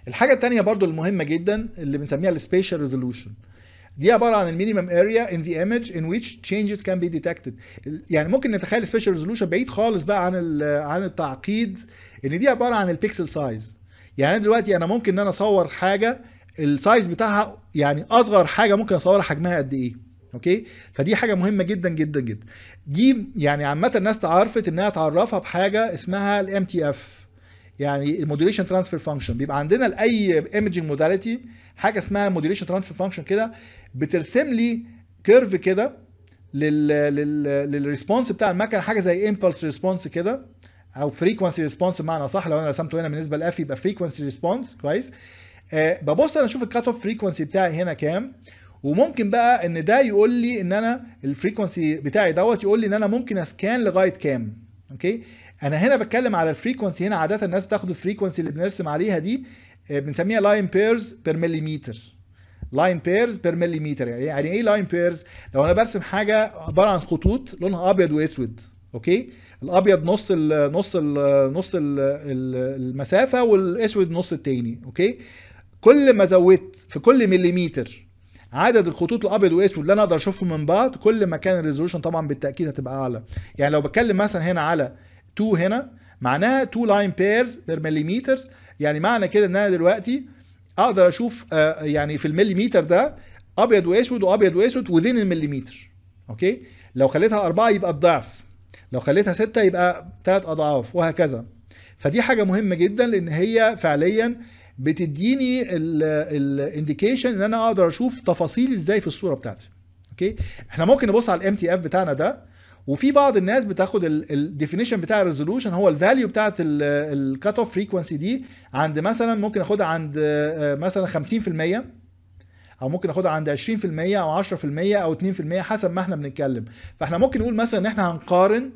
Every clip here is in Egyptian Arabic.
الحاجه الثانيه برضو المهمه جدا اللي بنسميها السبيشال ريزولوشن دي عباره عن المينيمم اريا ان ذا ايمج ان which changes can be detected يعني ممكن نتخيل سبيشال ريزولوشن بعيد خالص بقى عن ال- عن التعقيد ان دي عباره عن البيكسل سايز يعني أنا دلوقتي انا ممكن ان انا اصور حاجه السايز بتاعها يعني اصغر حاجه ممكن اصورها حجمها قد ايه اوكي فدي حاجه مهمه جدا جدا جدا دي يعني عامه الناس تعرفت انها تعرفها بحاجه اسمها الام تي اف يعني الموديوليشن ترانسفير فانكشن بيبقى عندنا لاي ايمجنج موداليتي حاجه اسمها موديوليشن ترانسفير فانكشن كده بترسم لي كيرف كده لل لل للريسبونس بتاع المكنه حاجه زي امبلس ريسبونس كده او فريكونسي ريسبونس بمعنى صح لو انا رسمته هنا بالنسبه لاف يبقى فريكونسي ريسبونس كويس آه ببص انا اشوف الكات اوف فريكونسي بتاعي هنا كام وممكن بقى ان ده يقول لي ان انا الفريكونسي بتاعي دوت يقول لي ان انا ممكن اسكان لغايه كام اوكي انا هنا بتكلم على الفريكونسي هنا عاده الناس بتاخد الفريكونسي اللي بنرسم عليها دي آه، بنسميها لاين بيرز بير مليمتر لاين بيرز بير مليمتر يعني يعني ايه لاين بيرز لو انا برسم حاجه عباره عن خطوط لونها ابيض واسود اوكي الابيض نص ال نص ال نص ال المسافه والاسود نص التاني اوكي كل ما زودت في كل مليمتر عدد الخطوط الابيض واسود اللي انا اقدر اشوفهم من بعض كل ما كان الريزولوشن طبعا بالتاكيد هتبقى اعلى يعني لو بتكلم مثلا هنا على 2 هنا معناها 2 لاين بيرز بير مليمتر يعني معنى كده ان انا دلوقتي اقدر اشوف آه، يعني في المليمتر ده ابيض واسود وابيض واسود وذين المليمتر اوكي لو خليتها أربعة يبقى الضعف لو خليتها ستة يبقى ثلاث اضعاف وهكذا فدي حاجه مهمه جدا لان هي فعليا بتديني الانديكيشن ان انا اقدر اشوف تفاصيل ازاي في الصوره بتاعتي اوكي احنا ممكن نبص على الام تي اف بتاعنا ده وفي بعض الناس بتاخد الديفينيشن بتاع الريزولوشن هو الفاليو بتاعت الكات اوف فريكونسي دي عند مثلا ممكن اخدها عند آه، مثلا 50% او ممكن اخدها عند 20% او 10% او 2% حسب ما احنا بنتكلم فاحنا ممكن نقول مثلا ان احنا هنقارن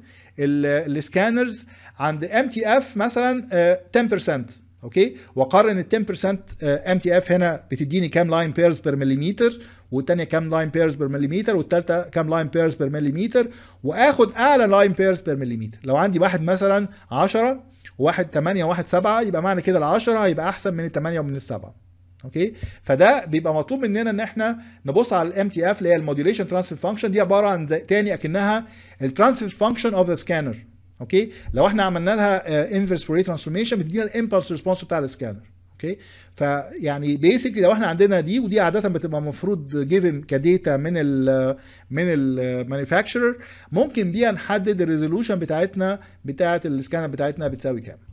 السكانرز عند ام تي اف مثلا آه، 10% اوكي واقارن ال 10% ام تي اف هنا بتديني كام لاين بيرز بير مليمتر والثانيه كام لاين بيرز بير مليمتر والثالثه كام لاين بيرز بير مليمتر واخد اعلى لاين بيرز بير مليمتر لو عندي واحد مثلا 10 وواحد 8 وواحد 7 يبقى معنى كده ال 10 هيبقى احسن من ال 8 ومن السبعه اوكي فده بيبقى مطلوب مننا ان احنا نبص على الام تي اف اللي هي الموديوليشن ترانسفير فانكشن دي عباره عن زي تاني اكنها الترانسفير فانكشن اوف ذا سكانر اوكي لو احنا عملنا لها انفرس فوري ترانسفورميشن بتدينا الامبلس ريسبونس بتاع السكانر اوكي فيعني بيسكلي لو احنا عندنا دي ودي عاده بتبقى المفروض جيفن كديتا من ال من المانيفاكتشرر ممكن بيها نحدد الريزولوشن بتاعتنا بتاعت السكانر بتاعتنا بتساوي كام